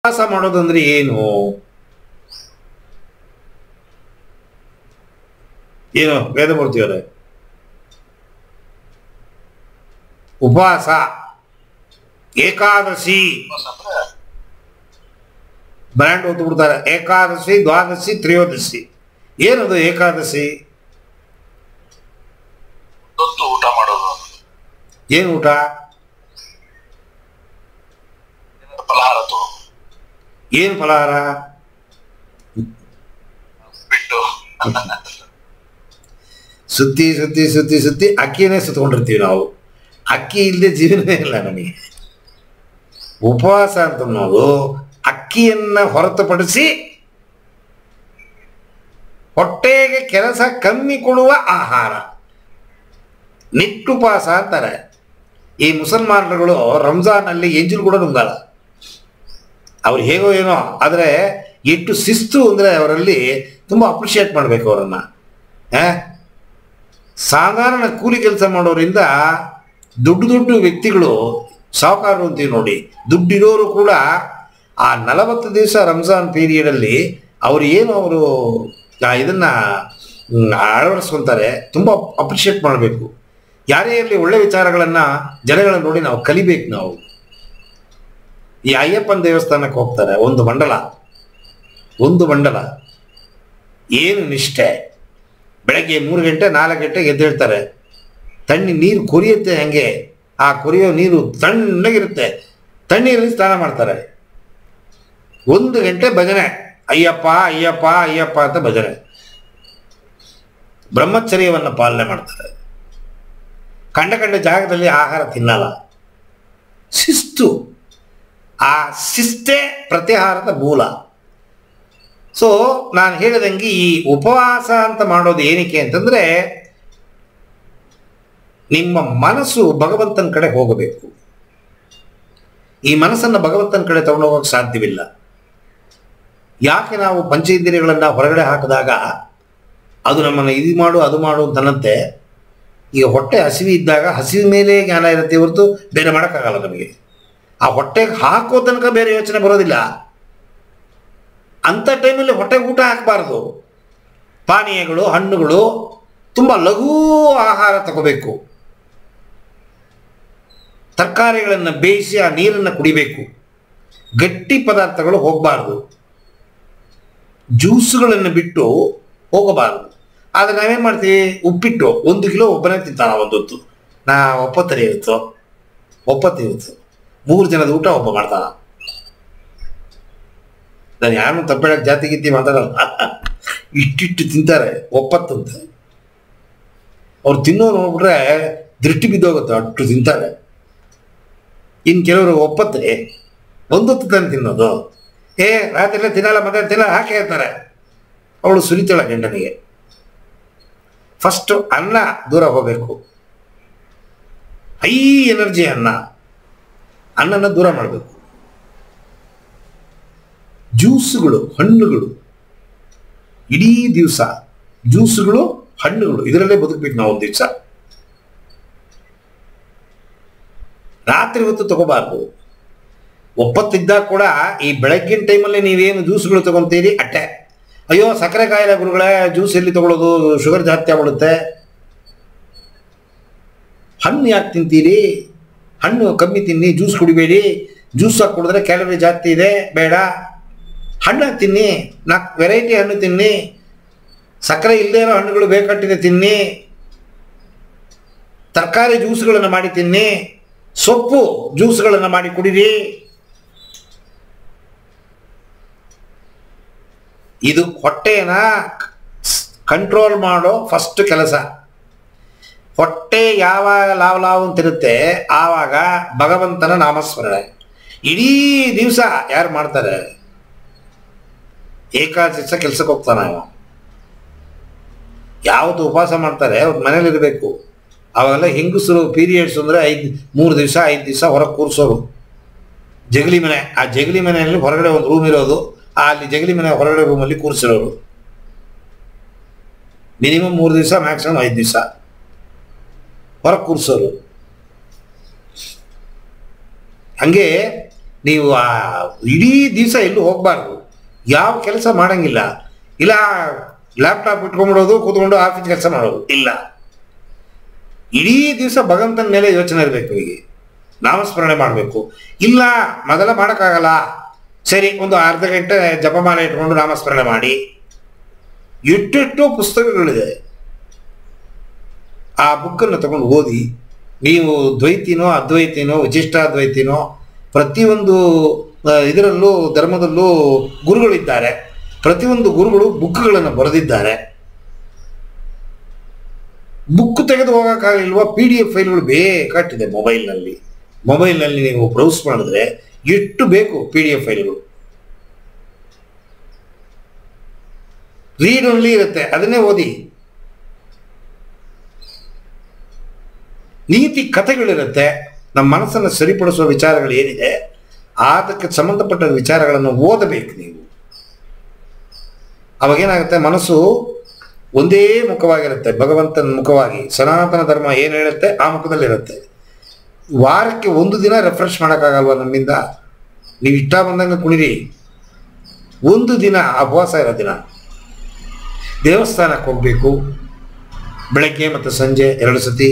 ಉಪವಾಸ ಮಾಡೋದಂದ್ರೆ ಏನು ಏನು ವೇದಮೂರ್ತಿ ಅವರೇ ಉಪವಾಸ ಏಕಾದಶಿ ಅಂದ್ರೆ ಬ್ರ್ಯಾಂಡ್ ಓದ್ತು ಬಿಡ್ತಾರೆ ಏಕಾದಶಿ ದ್ವಾದಶಿ ತ್ರಯೋದಶಿ ಏನದು ಏಕಾದಶಿ ಹೊತ್ತು ಊಟ ಮಾಡೋದು ಏನು ಊಟ ಏನಾದ್ರು ಫಲಹಾರ ತಗೋ ಏನು ಫಲಹಾರ ಬಿಟ್ಟು ಸುತ್ತಿ ಸುತ್ತಿ ಸುತ್ತಿ ಸುತ್ತಿ ಅಕ್ಕಿನೇ ಸುತ್ಕೊಂಡಿರ್ತೀವಿ ನಾವು ಅಕ್ಕಿ ಇಲ್ಲದೆ ಜೀವನವೇ ಇಲ್ಲ ನಮಗೆ ಉಪವಾಸ ಅಂತ ಅನ್ನೋದು ಅಕ್ಕಿಯನ್ನ ಹೊರತುಪಡಿಸಿ ಹೊಟ್ಟೆಗೆ ಕೆಲಸ ಕಮ್ಮಿ ಕೊಡುವ ಆಹಾರ ನಿಟ್ಟುಪವಾಸ ಅಂತಾರೆ ಈ ಮುಸಲ್ಮಾನರುಗಳು ರಂಜಾನಲ್ಲಿ ಎಂಜಲು ಕೂಡ ನುಂಗಲ್ಲ ಅವ್ರು ಹೇಗೋ ಏನೋ ಆದರೆ ಎಷ್ಟು ಶಿಸ್ತು ಅಂದರೆ ಅವರಲ್ಲಿ ತುಂಬ ಅಪ್ರಿಷಿಯೇಟ್ ಮಾಡಬೇಕು ಅವರನ್ನು ಸಾಧಾರಣ ಕೂಲಿ ಕೆಲಸ ಮಾಡೋರಿಂದ ದೊಡ್ಡ ದೊಡ್ಡ ವ್ಯಕ್ತಿಗಳು ಸಾಹುಕಾರರು ಅಂತೀವಿ ನೋಡಿ ದುಡ್ಡಿರೋರು ಕೂಡ ಆ ನಲವತ್ತು ದಿವಸ ರಂಜಾನ್ ಪೀರಿಯಡಲ್ಲಿ ಅವರು ಏನು ಅವರು ಇದನ್ನ ಮ್, ಅಳವಡಿಸ್ಕೊಂತಾರೆ ತುಂಬ ಅಪ್ರಿಷಿಯೇಟ್ ಮಾಡಬೇಕು ಯಾರೇ ಇರಲಿ ಒಳ್ಳೆ ವಿಚಾರಗಳನ್ನು ಜನಗಳನ್ನ ನೋಡಿ ನಾವು ಕಲಿಬೇಕು ನಾವು ಈ ಅಯ್ಯಪ್ಪನ ದೇವಸ್ಥಾನಕ್ಕೆ ಹೋಗ್ತಾರೆ ಒಂದು ಮಂಡಲ ಒಂದು ಮಂಡಲ ಏನು ನಿಷ್ಠೆ ಬೆಳಗ್ಗೆ ಮೂರು ಗಂಟೆ ನಾಲ್ಕು ಗಂಟೆಗೆ ಎದ್ದೇಳ್ತಾರೆ ತಣ್ಣಿ ನೀರು ಕೊರಿಯುತ್ತೆ ಹಂಗೆ ಆ ಕೊರಿಯೋ ನೀರು ತಣ್ಣಗಿರುತ್ತೆ ತಣ್ಣೀರಲ್ಲಿ ಸ್ನಾನ ಮಾಡ್ತಾರೆ ಒಂದು ಗಂಟೆ ಭಜನೆ ಅಯ್ಯಪ್ಪ ಅಯ್ಯಪ್ಪ ಅಯ್ಯಪ್ಪ ಅಂತ ಭಜನೆ ಬ್ರಹ್ಮಚರ್ಯವನ್ನು ಪಾಲನೆ ಮಾಡ್ತಾರೆ ಕಂಡ ಕಂಡ ಜಾಗದಲ್ಲಿ ಆಹಾರ ತಿನ್ನಲ್ಲ ಶಿಸ್ತು ಆ ಶಿಸ್ತೇ ಪ್ರತಿಹಾರದ ಮೂಲ ಸೊ ನಾನು ಹೇಳಿದಂಗೆ ಈ ಉಪವಾಸ ಅಂತ ಮಾಡೋದು ಏನಕ್ಕೆ ಅಂತಂದ್ರೆ ನಿಮ್ಮ ಮನಸ್ಸು ಭಗವಂತನ ಕಡೆ ಹೋಗಬೇಕು ಈ ಮನಸ್ಸನ್ನು ಭಗವಂತನ ಕಡೆ ತಗೊಂಡು ಹೋಗೋಕೆ ಸಾಧ್ಯವಿಲ್ಲ ಯಾಕೆ ನಾವು ಪಂಚೇಂದ್ರಿಯಗಳನ್ನು ಹೊರಗಡೆ ಹಾಕಿದಾಗ ಅದು ನಮ್ಮನ್ನು ಇದು ಮಾಡು ಅದು ಮಾಡು ಅಂತನಂತೆ ಈಗ ಹೊಟ್ಟೆ ಹಸಿವಿ ಇದ್ದಾಗ ಹಸಿವಿ ಮೇಲೆ ಜ್ಞಾನ ಇರುತ್ತೆ ಹೊರತು ಬೇರೆ ಮಾಡೋಕ್ಕಾಗಲ್ಲ ನಮಗೆ ಆ ಹೊಟ್ಟೆಗೆ ಹಾಕೋ ತನಕ ಬೇರೆ ಯೋಚನೆ ಬರೋದಿಲ್ಲ ಅಂಥ ಟೈಮಲ್ಲಿ ಹೊಟ್ಟೆಗೆ ಊಟ ಹಾಕಬಾರ್ದು ಪಾನೀಯಗಳು ಹಣ್ಣುಗಳು ತುಂಬ ಲಘು ಆಹಾರ ತಗೋಬೇಕು ತರಕಾರಿಗಳನ್ನು ಬೇಯಿಸಿ ಆ ನೀರನ್ನು ಕುಡಿಬೇಕು ಗಟ್ಟಿ ಪದಾರ್ಥಗಳು ಹೋಗಬಾರ್ದು ಜ್ಯೂಸ್ಗಳನ್ನು ಬಿಟ್ಟು ಹೋಗಬಾರ್ದು ಆದರೆ ನಾವೇನು ಮಾಡ್ತೀವಿ ಉಪ್ಪಿಟ್ಟು ಒಂದು ಕಿಲೋ ಒಬ್ಬನೇ ತಿಂತಾನ ಒಂದೊತ್ತು ನಾ ಒಪ್ಪತ್ತನೇ ಇರುತ್ತೋ ಒಪ್ಪತ್ತು ಇರುತ್ತೋ ಮೂರು ಜನದ ಊಟ ಒಬ್ಬ ಮಾಡ್ತಾನ ನಾನು ಯಾರನ್ನು ತಪ್ಪೇಳಕ್ಕೆ ಜಾತಿ ಗೀತಿ ಮಾತಾಡಲ್ಲ ಇಷ್ಟಿಟ್ಟು ತಿಂತಾರೆ ಒಪ್ಪತ್ತಂತ ಅವ್ರು ತಿನ್ನೋರು ನೋಡ್ಬಿಟ್ರೆ ದೃಷ್ಟಿ ಬಿದ್ದೋಗುತ್ತೆ ಅಷ್ಟು ತಿಂತಾರೆ ಇನ್ನು ಕೆಲವರು ಒಪ್ಪತ್ರೆ ಒಂದೊತ್ತು ತಾನೆ ತಿನ್ನೋದು ಏ ರಾತ್ರಿ ಎಲ್ಲ ತಿನ್ನಲ್ಲ ಮತ್ತೆ ತಿನ್ನಲ್ಲ ಹಾಕಿ ಹೇಳ್ತಾರೆ ಅವಳು ಸುರಿತಾಳೆ ಗಂಡನಿಗೆ ಫಸ್ಟು ಅನ್ನ ದೂರ ಹೋಗಬೇಕು ಹೈ ಎನರ್ಜಿ ಅನ್ನ ಅನ್ನನ ದೂರ ಮಾಡಬೇಕು ಜ್ಯೂಸುಗಳು ಹಣ್ಣುಗಳು ಇಡೀ ದಿವಸ ಜ್ಯೂಸುಗಳು ಹಣ್ಣುಗಳು ಇದರಲ್ಲೇ ಬದುಕಬೇಕು ನಾವು ಒಂದು ದಿವಸ ರಾತ್ರಿ ಹೊತ್ತು ತಗೋಬಾರ್ದು ಒಪ್ಪತ್ತಿದ್ದಾಗ ಕೂಡ ಈ ಬೆಳಗ್ಗಿನ ಟೈಮಲ್ಲಿ ನೀವೇನು ಜ್ಯೂಸ್ಗಳು ತಗೊಂತೀರಿ ಅಟ್ಟೆ ಅಯ್ಯೋ ಸಕ್ಕರೆ ಕಾಯಿಲೆ ಗುರುಗಳೇ ಜ್ಯೂಸ್ ಎಲ್ಲಿ ತಗೊಳ್ಳೋದು ಶುಗರ್ ಜಾಸ್ತಿ ಆಗ್ಬಿಡುತ್ತೆ ಹಣ್ಣು ಯಾಕೆ ತಿಂತೀರಿ ಹಣ್ಣು ಕಮ್ಮಿ ತಿನ್ನಿ ಜ್ಯೂಸ್ ಕುಡಿಬೇಡಿ ಜ್ಯೂಸ್ ಹಾಕಿ ಕುಡಿದ್ರೆ ಕ್ಯಾಲರಿ ಜಾಸ್ತಿ ಇದೆ ಬೇಡ ಹಣ್ಣು ಹಾಕಿ ತಿನ್ನಿ ನಾಲ್ಕು ವೆರೈಟಿ ಹಣ್ಣು ತಿನ್ನಿ ಸಕ್ಕರೆ ಇಲ್ಲದೇ ಇರೋ ಹಣ್ಣುಗಳು ಬೇಕಟ್ಟಿದೆ ತಿನ್ನಿ ತರಕಾರಿ ಜ್ಯೂಸ್ಗಳನ್ನು ಮಾಡಿ ತಿನ್ನಿ ಸೊಪ್ಪು ಜ್ಯೂಸ್ಗಳನ್ನು ಮಾಡಿ ಕುಡೀರಿ ಇದು ಹೊಟ್ಟೆನ ಕಂಟ್ರೋಲ್ ಮಾಡೋ ಫಸ್ಟ್ ಕೆಲಸ ಹೊಟ್ಟೆ ಯಾವಾಗ ಲಾವ್ ಲಾವ್ ಅಂತಿರುತ್ತೆ ಆವಾಗ ಭಗವಂತನ ನಾಮಸ್ಮರಣೆ ಇಡೀ ದಿವಸ ಯಾರು ಮಾಡ್ತಾರೆ ಏಕಾದಶಿ ದಿವಸ ಕೆಲ್ಸಕ್ಕೆ ಹೋಗ್ತಾನೆ ಅವ ಯಾವತ್ತು ಉಪವಾಸ ಮಾಡ್ತಾರೆ ಅವ್ರ ಮನೇಲಿ ಇರಬೇಕು ಅವಾಗೆಲ್ಲ ಹೆಂಗಸರು ಪೀರಿಯಡ್ಸ್ ಅಂದರೆ ಐದು ಮೂರು ದಿವಸ ಐದು ದಿವಸ ಹೊರಗೆ ಕೂರಿಸೋರು ಜಗಲಿ ಮನೆ ಆ ಜಗಲಿ ಮನೆಯಲ್ಲಿ ಹೊರಗಡೆ ಒಂದು ರೂಮ್ ಇರೋದು ಆ ಅಲ್ಲಿ ಜಗಲಿ ಮನೆ ಹೊರಗಡೆ ರೂಮಲ್ಲಿ ಕೂರಿಸಿರೋರು ಮಿನಿಮಮ್ ಮೂರು ದಿವಸ ಮ್ಯಾಕ್ಸಿಮಮ್ ಐದು ದಿವಸ ಹೊರಗೆ ಕೂರಿಸೋರು ಹಂಗೆ ನೀವು ಆ ಇಡೀ ದಿವಸ ಎಲ್ಲೂ ಹೋಗಬಾರ್ದು ಯಾವ ಕೆಲಸ ಮಾಡಂಗಿಲ್ಲ ಇಲ್ಲ ಲ್ಯಾಪ್ಟಾಪ್ ಇಟ್ಕೊಂಡ್ಬಿಡೋದು ಕೂತ್ಕೊಂಡು ಆಫೀಸ್ ಕೆಲಸ ಮಾಡೋದು ಇಲ್ಲ ಇಡೀ ದಿವಸ ಭಗವಂತನ ಮೇಲೆ ಯೋಚನೆ ಇರಬೇಕು ನಿಮಗೆ ನಾಮಸ್ಮರಣೆ ಮಾಡಬೇಕು ಇಲ್ಲ ಮೊದಲ ಮಾಡೋಕ್ಕಾಗಲ್ಲ ಸರಿ ಒಂದು ಅರ್ಧ ಗಂಟೆ ಜಪಮಾಲೆ ಇಟ್ಕೊಂಡು ನಾಮಸ್ಮರಣೆ ಮಾಡಿ ಎಷ್ಟೆಷ್ಟೋ ಪುಸ್ತಕಗಳಿದೆ ಆ ಬುಕ್ಕನ್ನು ತಗೊಂಡು ಓದಿ ನೀವು ದ್ವೈತಿನೋ ಅದ್ವೈತಿನೋ ವಿಶಿಷ್ಟಾದ್ವೈತಿನೋ ಪ್ರತಿಯೊಂದು ಆ, ಇದರಲ್ಲೂ ಧರ್ಮದಲ್ಲೂ ಗುರುಗಳಿದ್ದಾರೆ ಪ್ರತಿಯೊಂದು ಗುರುಗಳು ಬುಕ್ಗಳನ್ನು ಬರೆದಿದ್ದಾರೆ ಬುಕ್ ತೆಗೆದು ಹೋಗೋಕ್ಕಾಗಲಿಲ್ವಾ ಪಿ ಡಿ ಎಫ್ ಫೈಲ್ಗಳು ಬೇಕಾಗ್ತಿದೆ ಮೊಬೈಲ್ನಲ್ಲಿ ಮೊಬೈಲ್ನಲ್ಲಿ ನೀವು ಬ್ರೌಸ್ ಮಾಡಿದ್ರೆ ಎಷ್ಟು ಬೇಕು ಪಿ ಡಿ ಎಫ್ ಫೈಲ್ಗಳು ರೀಡ್ ಓನ್ಲಿ ಇರುತ್ತೆ ಅದನ್ನೇ ಓದಿ ನೀತಿ ಕಥೆಗಳಿರುತ್ತೆ ನಮ್ಮ ಮನಸ್ಸನ್ನು ಸರಿಪಡಿಸುವ ವಿಚಾರಗಳು ಏನಿದೆ ಅದಕ್ಕೆ ಸಂಬಂಧಪಟ್ಟ ವಿಚಾರಗಳನ್ನು ಓದಬೇಕು ನೀವು ಅವಾಗೇನಾಗುತ್ತೆ ಮನಸ್ಸು ಒಂದೇ ಮುಖವಾಗಿರುತ್ತೆ ಭಗವಂತನ ಮುಖವಾಗಿ ಸನಾತನ ಧರ್ಮ ಏನು ಹೇಳುತ್ತೆ ಆ ಮುಖದಲ್ಲಿರುತ್ತೆ ವಾರಕ್ಕೆ ಒಂದು ದಿನ ರೆಫ್ರೆಶ್ ಮಾಡೋಕ್ಕಾಗಲ್ವ ನಮ್ಮಿಂದ ನೀವು ಇಷ್ಟ ಬಂದಂಗೆ ಕುಣಿರಿ ಒಂದು ದಿನ ಉಪವಾಸ ಇರೋ ದಿನ ದೇವಸ್ಥಾನಕ್ಕೆ ಹೋಗಬೇಕು ಬೆಳಗ್ಗೆ ಮತ್ತು ಸಂಜೆ ಎರಡು ಸತಿ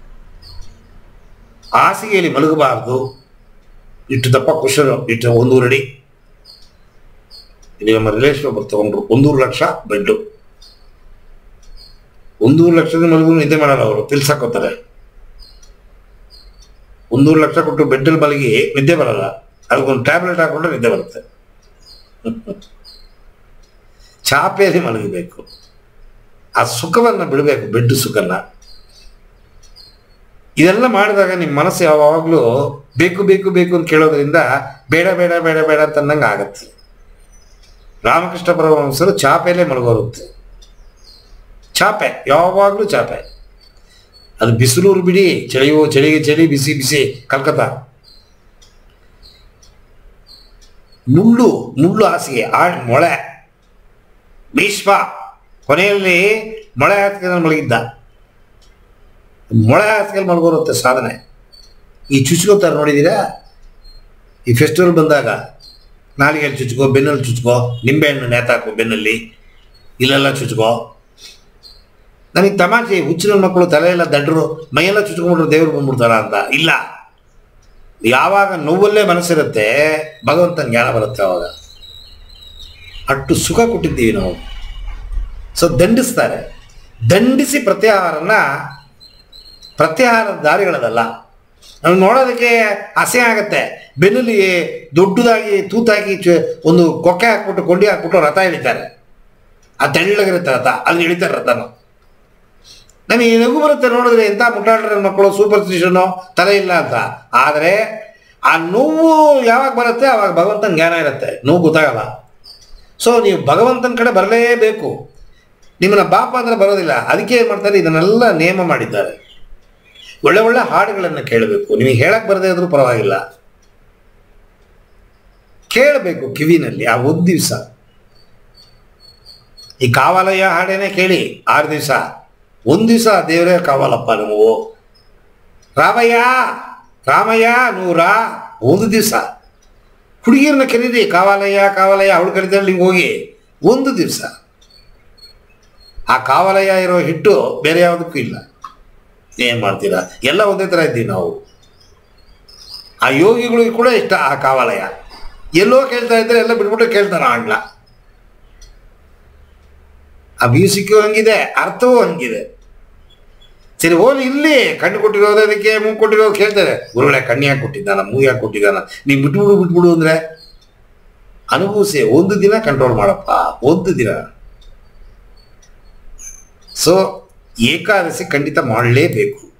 ಹಾಸಿಗೆಯಲ್ಲಿ ಮಲಗಬಾರ್ದು ಇಟ್ಟು ದಪ್ಪ ಕುಶನ್ ಇಟ್ಟು ಒಂದೂರು ಅಡಿ ಇಲ್ಲಿ ನಮ್ಮ ರಿಲೇಷನ್ ಒಬ್ಬರು ತಗೊಂಡ್ರು ಒಂದೂರು ಲಕ್ಷ ಬೆಡ್ಡು ಒಂದೂರು ಲಕ್ಷದ ಮಲಗು ನಿದ್ದೆ ಮಾಡಲ್ಲ ಅವರು ಪಿಲ್ಸ್ ಹಾಕೋತಾರೆ ಒಂದೂರು ಲಕ್ಷ ಕೊಟ್ಟು ಬೆಡ್ಡಲ್ಲಿ ಮಲಗಿ ನಿದ್ದೆ ಬರಲ್ಲ ಅದಕ್ಕೊಂದು ಟ್ಯಾಬ್ಲೆಟ್ ಹಾಕೊಂಡ್ರೆ ನಿದ್ದೆ ಬರುತ್ತೆ ಚಾಪೆಯಲ್ಲಿ ಮಲಗಬೇಕು ಆ ಸುಖವನ್ನು ಬಿಡಬೇಕು ಬೆಡ್ ಸುಖನ ಇದೆಲ್ಲ ಮಾಡಿದಾಗ ನಿಮ್ಮ ಮನಸ್ಸು ಯಾವಾಗಲೂ ಬೇಕು ಬೇಕು ಬೇಕು ಅಂತ ಕೇಳೋದ್ರಿಂದ ಬೇಡ ಬೇಡ ಬೇಡ ಬೇಡ ಅಂತ ಅನ್ನಂಗೆ ಆಗತ್ತೆ ರಾಮಕೃಷ್ಣ ಪರಮಹಂಸರು ಚಾಪೆಯಲ್ಲೇ ಮಲಗೋರುತ್ತೆ ಚಾಪೆ ಯಾವಾಗಲೂ ಚಾಪೆ ಅದು ಬಿಸಿಲೂರು ಬಿಡಿ ಚಳಿಯೋ ಚಳಿಗೆ ಚಳಿ ಬಿಸಿ ಬಿಸಿ ಕಲ್ಕತ್ತಾ ಮುಳ್ಳು ಮುಳ್ಳು ಹಾಸಿಗೆ ಆ ಮೊಳೆ ಭೀಷ್ಮ ಕೊನೆಯಲ್ಲಿ ಮೊಳೆ ಹಾಸಿಗೆ ಮಲಗಿದ್ದ ಮೊಳೆ ಹಾಸಿಗೆ ಮಲಗೋರುತ್ತೆ ಸಾಧನೆ ಈ ಚುಚ್ಕೋತಾರೆ ನೋಡಿದ್ದೀರಾ ಈ ಫೆಸ್ಟಿವಲ್ ಬಂದಾಗ ನಾಲಿಗೆಯಲ್ಲಿ ಚುಚ್ಕೋ ಬೆನ್ನಲ್ಲಿ ಚುಚ್ಕೋ ನಿಂಬೆಹಣ್ಣು ನೇತಾಕು ಬೆನ್ನಲ್ಲಿ ಇಲ್ಲೆಲ್ಲ ಚುಚ್ಕೋ ನನಗೆ ತಮಾಷೆ ಹುಚ್ಚಿನ ಮಕ್ಕಳು ತಲೆ ಎಲ್ಲ ದಡ್ರು ಮೈಯೆಲ್ಲ ಚುಚ್ಕೊಂಡ್ಬಿಟ್ರೆ ದೇವ್ರು ಬಂದ್ಬಿಡ್ತಾರ ಅಂತ ಇಲ್ಲ ಯಾವಾಗ ನೋವಲ್ಲೇ ಮನಸ್ಸಿರುತ್ತೆ ಭಗವಂತನ ಜ್ಞಾನ ಬರುತ್ತೆ ಅವಾಗ ಅಷ್ಟು ಸುಖ ಕೊಟ್ಟಿದ್ದೀವಿ ನಾವು ಸೊ ದಂಡಿಸ್ತಾರೆ ದಂಡಿಸಿ ಪ್ರತ್ಯಾಹಾರನ ಪ್ರತ್ಯಾಹಾರದ ದಾರಿಗಳದಲ್ಲ ನಾವು ನೋಡೋದಕ್ಕೆ ಅಸೆ ಆಗುತ್ತೆ ಬೆನ್ನಲ್ಲಿ ದೊಡ್ಡದಾಗಿ ತೂತಾಗಿ ಚು- ಒಂದು ಕೊಕ್ಕೆ ಹಾಕ್ಬಿಟ್ಟು ಕೊಂಡಿ ಹಾಕ್ಬಿಟ್ಟು ರಥ ಎಳಿತಾರೆ ಆ ತೆಳ್ಳಗಿರುತ್ತೆ ರಥ ಅಲ್ಲಿ ಎಳಿತಾರೆ ರಥನ ನನಗೆ ನಗು ಬರುತ್ತೆ ನೋಡಿದ್ರೆ ಎಂಥ ಮುಟ್ಟಾಡ್ರ ಮಕ್ಕಳು ಸೂಪರ್ ಸ್ಟಿಷನ್ನು ತಲೆ ಇಲ್ಲ ಅಂತ ಆದರೆ ಆ ನೋವು ಯಾವಾಗ ಬರುತ್ತೆ ಅವಾಗ ಭಗವಂತನ ಜ್ಞಾನ ಇರುತ್ತೆ ನೋವು ಗೊತ್ತಾಗಲ್ಲ ಸೊ ನೀವು ಭಗವಂತನ ಕಡೆ ಬರಲೇಬೇಕು ನಿಮ್ಮನ್ನ ಬಾಪ ಅಂದ್ರೆ ಬರೋದಿಲ್ಲ ಅದಕ್ಕೆ ಏನು ಮಾಡ್ತಾರೆ ಇದನ್ನೆಲ್ಲ ನೇಮ ಮಾಡಿದ್ದಾರೆ ಒಳ್ಳೆ ಒಳ್ಳೆ ಹಾಡುಗಳನ್ನು ಕೇಳಬೇಕು ನಿಮಗೆ ಹೇಳಕ್ ಬರದೇ ಇದ್ರೂ ಪರವಾಗಿಲ್ಲ ಕೇಳಬೇಕು ಕಿವಿನಲ್ಲಿ ಆ ಒಂದು ದಿವಸ ಈ ಕಾವಾಲಯ್ಯ ಹಾಡೇನೆ ಕೇಳಿ ಆರು ದಿವಸ ಒಂದು ದಿವಸ ದೇವರೇ ಕಾವಾಲಪ್ಪ ನೀವು ರಾಮಯ್ಯ ರಾಮಯ್ಯ ನೂರ ಒಂದು ದಿವಸ ಹುಡುಗಿಯರನ್ನ ಕರೀರಿ ಕಾವಾಲಯ್ಯ ಕಾವಾಲಯ್ಯ ಅವಳು ಕರೀತಾಳೆ ನಿಮ್ಗೆ ಹೋಗಿ ಒಂದು ದಿವಸ ಆ ಕಾವಾಲಯ್ಯ ಇರೋ ಹಿಟ್ಟು ಬೇರೆ ಯಾವುದಕ್ಕೂ ಇಲ್ಲ ಏನು ಮಾಡ್ತೀರಾ ಎಲ್ಲ ಒಂದೇ ಥರ ಇದ್ದೀವಿ ನಾವು ಆ ಯೋಗಿಗಳಿಗೆ ಕೂಡ ಇಷ್ಟ ಆ ಕಾವಾಲಯ ಎಲ್ಲೋ ಕೇಳ್ತಾ ಇದ್ರೆ ಎಲ್ಲ ಬಿಟ್ಬಿಟ್ಟು ಕೇಳ್ತಾರ ಆಡ್ಲ ಆ ಮ್ಯೂಸಿಕ್ಕು ಹಂಗಿದೆ ಅರ್ಥವೂ ಹಂಗಿದೆ ಸರಿ ಹೋಗಿ ಇಲ್ಲಿ ಕಣ್ಣು ಕೊಟ್ಟಿರೋದು ಅದಕ್ಕೆ ಮೂಗು ಕೊಟ್ಟಿರೋದು ಕೇಳ್ತಾರೆ ಗುರುಗಳೇ ಕಣ್ಣು ಯಾಕೆ ಕೊಟ್ಟಿದ್ದಾನ ಮೂಗು ಯಾಕೆ ಕೊಟ್ಟಿದ್ದಾನ ನೀವು ಬಿಟ್ಬಿಡು ಬಿಟ್ಬಿಡು ಅಂದ್ರೆ ಅನುಭವಿಸಿ ಒಂದು ದಿನ ಕಂಟ್ರೋಲ್ ಮಾಡಪ್ಪ ಒಂದು ದಿನ ಸೊ ಏಕಾದಶಿ ಖಂಡಿತ ಮಾಡಲೇಬೇಕು